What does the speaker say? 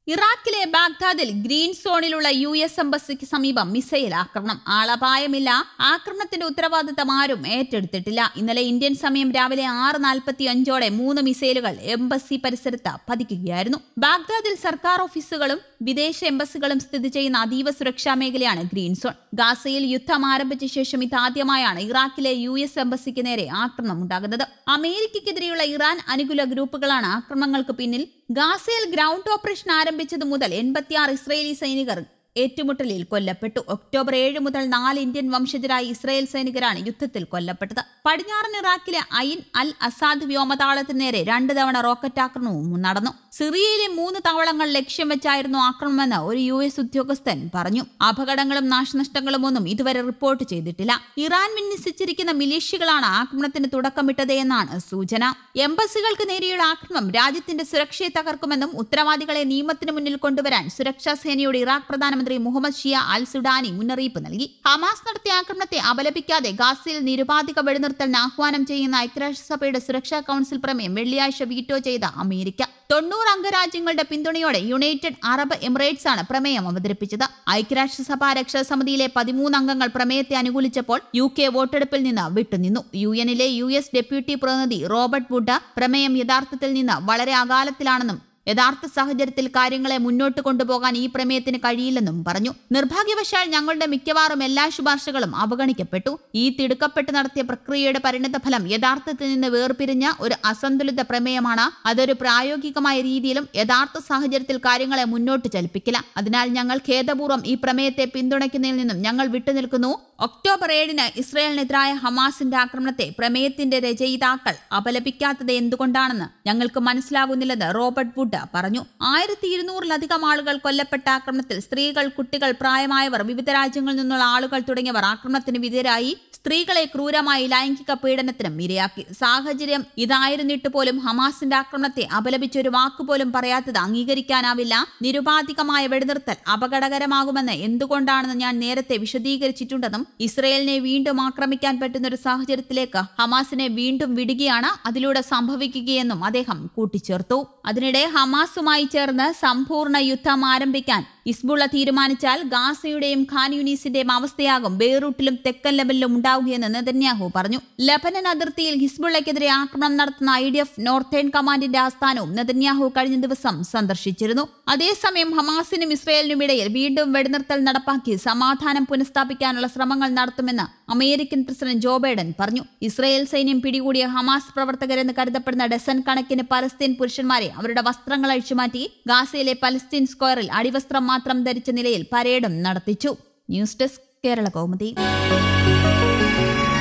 ഇറാഖിലെ ബാഗ്ദാദിൽ ഗ്രീൻ സോണിലുള്ള യു എസ് എംബസിക്ക് സമീപം മിസൈൽ ആക്രമണം ആളപായമില്ല ആക്രമണത്തിന്റെ ഉത്തരവാദിത്തം ആരും ഏറ്റെടുത്തിട്ടില്ല ഇന്നലെ ഇന്ത്യൻ സമയം രാവിലെ ആറ് നാൽപ്പത്തി അഞ്ചോടെ മൂന്ന് മിസൈലുകൾ എംബസി പരിസരത്ത് പതിക്കുകയായിരുന്നു ബാഗ്ദാദിൽ സർക്കാർ ഓഫീസുകളും വിദേശ എംബസികളും സ്ഥിതി ചെയ്യുന്ന അതീവ സുരക്ഷാ മേഖലയാണ് ഗ്രീൻ സോൺ ഗാസയിൽ യുദ്ധം ആരംഭിച്ച ശേഷം ഇതാദ്യമായാണ് ഇറാഖിലെ യു എസ് എംബസിക്ക് നേരെ ആക്രമണം ഉണ്ടാകുന്നത് അമേരിക്കയ്ക്കെതിരെയുള്ള ഇറാൻ അനുകൂല ഗ്രൂപ്പുകളാണ് ആക്രമണങ്ങൾക്ക് പിന്നിൽ ഗാസയിൽ ഗ്രൗണ്ട് ഓപ്പറേഷൻ ആരംഭിച്ചതു മുതൽ എൺപത്തിയാറ് ഇസ്രയേലി സൈനികർ ഏറ്റുമുട്ടലിൽ കൊല്ലപ്പെട്ടു ഒക്ടോബർ ഏഴ് മുതൽ നാല് ഇന്ത്യൻ വംശജരായ ഇസ്രായേൽ സൈനികരാണ് യുദ്ധത്തിൽ കൊല്ലപ്പെട്ടത് പടിഞ്ഞാറൻ ഇറാഖിലെ ഐൻ അൽ അസാദ് വ്യോമതാവളത്തിന് നേരെ രണ്ട് തവണ റോക്കറ്റ് ആക്രമണവും നടന്നു സിറിയയിലെ മൂന്ന് താവളങ്ങൾ ലക്ഷ്യം വെച്ചായിരുന്നു ആക്രമണമെന്ന് ഒരു യു എസ് ഉദ്യോഗസ്ഥൻ പറഞ്ഞു അപകടങ്ങളും നാശനഷ്ടങ്ങളും ഒന്നും ഇതുവരെ റിപ്പോർട്ട് ചെയ്തിട്ടില്ല ഇറാൻ വിന്യസിച്ചിരിക്കുന്ന മിലീഷ്യകളാണ് ആക്രമണത്തിന് തുടക്കമിട്ടത് എന്നാണ് സൂചന എംബസികൾക്ക് നേരെയുള്ള ആക്രമണം രാജ്യത്തിന്റെ സുരക്ഷയെ തകർക്കുമെന്നും ഉത്തരവാദികളെ നിയമത്തിന് മുന്നിൽ കൊണ്ടുവരാൻ സുരക്ഷാ സേനയോട് ഇറാഖ് പ്രധാനമന്ത്രി മുഹമ്മദ് ഷിയ അൽ സുഡാനി മുന്നറിയിപ്പ് നൽകി ഹമാസ് നടത്തിയ ആക്രമണത്തെ അപലപിക്കാതെ ഗാസയിൽ നിരുപാധിക വെടിനിർത്തലിന് ആഹ്വാനം ചെയ്യുന്ന ഐക്യരാഷ്ട്രസഭയുടെ സുരക്ഷാ കൌൺസിൽ പ്രമേയം വെള്ളിയാഴ്ച വീറ്റോ ചെയ്ത അമേരിക്ക തൊണ്ണൂറ് അംഗരാജ്യങ്ങളുടെ പിന്തുണയോടെ യുണൈറ്റഡ് അറബ് എമിറേറ്റ്സ് ആണ് പ്രമേയം അവതരിപ്പിച്ചത് ഐക്യരാഷ്ട്രസഭ രക്ഷാസമിതിയിലെ പതിമൂന്ന് അംഗങ്ങൾ പ്രമേയത്തെ അനുകൂലിച്ചപ്പോൾ യു കെ വോട്ടെടുപ്പിൽ നിന്ന് വിട്ടുനിന്നു യു എനിലെ യു എസ് ഡെപ്യൂട്ടി പ്രതിനിധി റോബർട്ട് വുഡ് പ്രമേയം യഥാർത്ഥത്തിൽ നിന്ന് വളരെ അകാലത്തിലാണെന്നും യഥാർത്ഥ സാഹചര്യത്തിൽ കാര്യങ്ങളെ മുന്നോട്ട് കൊണ്ടുപോകാൻ ഈ പ്രമേയത്തിന് കഴിയില്ലെന്നും പറഞ്ഞു നിർഭാഗ്യവശാൽ ഞങ്ങളുടെ മിക്കവാറും എല്ലാ ശുപാർശകളും അവഗണിക്കപ്പെട്ടു ഈ തിടുക്കപ്പെട്ട് നടത്തിയ പ്രക്രിയയുടെ പരിണതഫലം യഥാർത്ഥത്തിൽ നിന്ന് വേർപിരിഞ്ഞ ഒരു അസന്തുലിത പ്രമേയമാണ് അതൊരു പ്രായോഗികമായ രീതിയിലും യഥാർത്ഥ സാഹചര്യത്തിൽ കാര്യങ്ങളെ മുന്നോട്ട് ചലിപ്പിക്കില്ല അതിനാൽ ഞങ്ങൾ ഖേദപൂർവ്വം ഈ പ്രമേയത്തെ പിന്തുണയ്ക്കുന്നതിൽ നിന്നും ഞങ്ങൾ വിട്ടുനിൽക്കുന്നു ഒക്ടോബർ ഏഴിന് ഇസ്രയേലിനെതിരായ ഹമാസിന്റെ ആക്രമണത്തെ പ്രമേയത്തിന്റെ രചയിതാക്കൾ അപലപിക്കാത്തത് എന്തുകൊണ്ടാണെന്ന് ഞങ്ങൾക്ക് മനസ്സിലാകുന്നില്ലെന്ന് റോബർട്ട് വുഡ് പറഞ്ഞു ആയിരത്തി ഇരുന്നൂറിലധികം ആളുകൾ കൊല്ലപ്പെട്ട ആക്രമണത്തിൽ സ്ത്രീകൾ കുട്ടികൾ പ്രായമായവർ വിവിധ രാജ്യങ്ങളിൽ നിന്നുള്ള ആളുകൾ തുടങ്ങിയവർ ആക്രമണത്തിന് വിധേയരായി സ്ത്രീകളെ ക്രൂരമായി ലൈംഗിക പീഡനത്തിനും ഇരയാക്കി സാഹചര്യം ഇതായിരുന്നിട്ട് പോലും ഹമാസിന്റെ ആക്രമണത്തെ അപലപിച്ച ഒരു വാക്കുപോലും പറയാത്തത് അംഗീകരിക്കാനാവില്ല നിരുപാധികമായ വെടിനിർത്തൽ അപകടകരമാകുമെന്ന് എന്തുകൊണ്ടാണെന്ന് ഞാൻ നേരത്തെ വിശദീകരിച്ചിട്ടുണ്ടെന്നും ഇസ്രയേലിനെ വീണ്ടും ആക്രമിക്കാൻ പറ്റുന്ന ഒരു സാഹചര്യത്തിലേക്ക് ഹമാസിനെ വീണ്ടും വിടുകയാണ് അതിലൂടെ സംഭവിക്കുകയെന്നും അദ്ദേഹം കൂട്ടിച്ചേർത്തു അതിനിടെ ഹമാസുമായി ചേർന്ന് സമ്പൂർണ്ണ യുദ്ധം ആരംഭിക്കാൻ ഇസ്ബുള്ള തീരുമാനിച്ചാൽ ഗാസയുടെയും ഖാൻ യൂനീസിന്റെയും അവസ്ഥയാകും ബെയ്റൂട്ടിലും തെക്കൻ ലെബനിലും ഉണ്ടാവുകയെന്ന് നെതന്യാഹു പറഞ്ഞു ലബനൻ അതിർത്തിയിൽ ഹിസ്ബുള്ളയ്ക്കെതിരെ ആക്രമണം നടത്തുന്ന ഐ ഡി എഫ് നോർത്തേൺ കമാൻഡിന്റെ ആസ്ഥാനവും നെതന്യാഹു കഴിഞ്ഞ ദിവസം സന്ദർശിച്ചിരുന്നു അതേസമയം ഹമാസിനും ഇസ്രയേലിനും ഇടയിൽ വീണ്ടും വെടിനിർത്തൽ നടപ്പാക്കി സമാധാനം പുനഃസ്ഥാപിക്കാനുള്ള ശ്രമങ്ങൾ നടത്തുമെന്ന് അമേരിക്കൻ പ്രസിഡന്റ് ജോ ബൈഡൻ പറഞ്ഞു ഇസ്രയേൽ സൈന്യം പിടികൂടിയ ഹമാസ് പ്രവർത്തകരെന്ന് കരുതപ്പെടുന്ന ഡസൻ കണക്കിന് പലസ്തീൻ പുരുഷന്മാരെ അവരുടെ വസ്ത്രങ്ങൾ അഴിച്ചുമാറ്റി ഗാസയിലെ പലസ്തീൻ സ്ക്വയറിൽ അടിവസ്ത്രം മാത്രം ധരിച്ച നിലയിൽ പരേഡും നടത്തിച്ചു ന്യൂസ് ഡെസ്ക് കേരള കൗമുദി